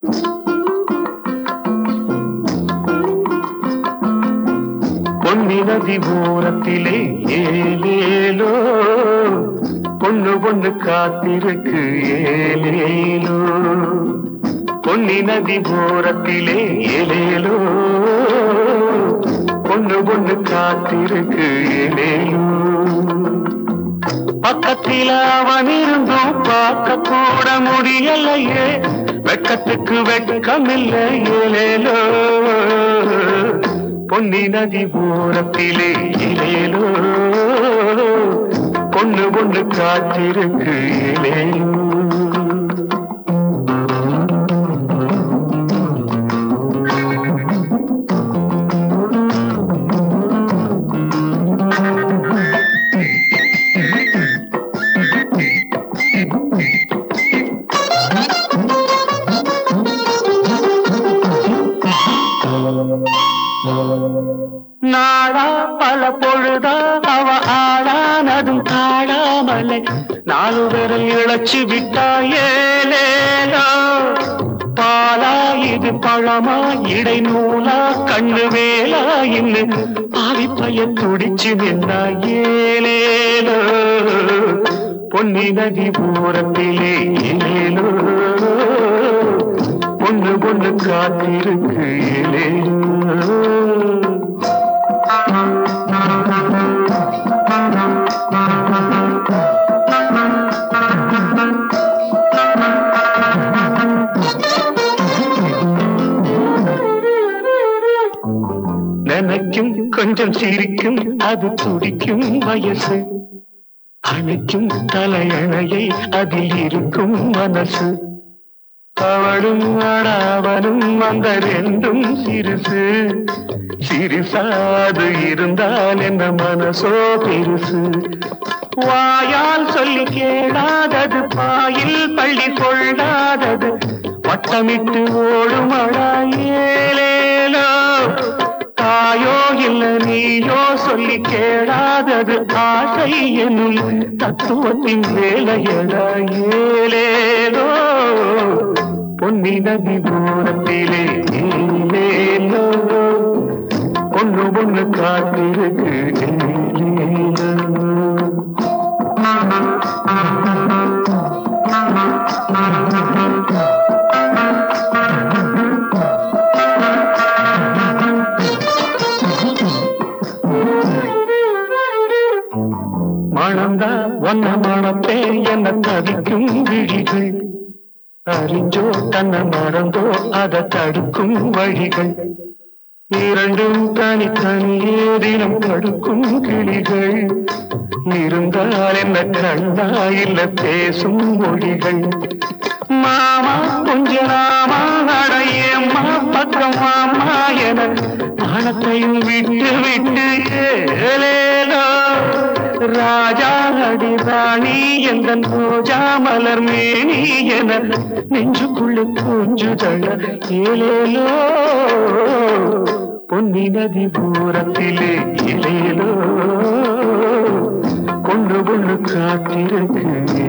பொன்னி நதி ஓரத்திலே ஏலேலோ பொண்ணு பொண்ணு காத்திருக்கு ஏலேலோ பொன்னி நதி ஓரத்திலே ஏலேலோ பொண்ணு பொண்ணு காத்திருக்கு ஏலேலோ பக்கத்தில் அவன் இருந்தும் பார்க்க கூட முடியலையே வெட்கத்துக்கு வெட்கமில்லை ஏலேலோ பொன்னி நதி ஓரத்திலே இலேலோ பொண்ணு பொண்ணு காத்திருக்கு இலேலோ நாளா பல பொழுதா அவ ஆளானதும் தாழாமலை நாலு விரல் இழைச்சு விட்டாயேலேலோ பாலா இது பழமா இடை நூலா கண்ணு வேலா இன்னு பாவி பையன் துடிச்சு நின்னா ஏலேலோ பொன்னி நதி பூரத்திலே ஏலேலோ பொண்ணு பொண்ணு காத்திருக்கு ஏலேலோ நினைக்கும் கொஞ்சம் சிரிக்கும் அது துடிக்கும் வயசு அணைக்கும் தலையணையை அதில் இருக்கும் மனசு அவளும் அடாவனும் அந்த ரெண்டும் சிறுசு சிறுசாது இருந்தால் என்ன மனசோ பெருசு வாயால் சொல்லி கேளாதது பாயில் பள்ளி கொள்ளாதது வட்டமிட்டு ஓடும் அழா ஏலேலோ தாயோ இல்ல நீயோ சொல்லி கேளாதது ஆசை என்னும் தத்துவத்தின் வேலையடா ஏலேலோ பொன்னி நதி தூரத்திலே ஏலேலோ ஒண்ணு ஒண்ணு காத்திருக்கு ஏலேலோ மணந்தா ஒன்ன மணப்பே என்ன தவிக்கும் விழிகள் அறிஞ்சோ தன்னை மறந்தோ அதை தடுக்கும் வழிகள் இரண்டும் தனித்தனியே தினம் தடுக்கும் கிளிகள் இருந்தால் என்ன கண்ணா இல்ல பேசும் மொழிகள் மாமா கொஞ்ச நாமா அடையம்மா பக்கம் மாமா என பணத்தையும் விட்டு விட்டு ஏலேலோ ராஜா அடி ராணி எந்த ரோஜா மலர் மேனி என நெஞ்சுக்குள்ள கொஞ்சுதழ ஏலேலோ பொன்னி நதி பூரத்திலே இலேலோ கொண்டு கொண்டு காத்திருக்கு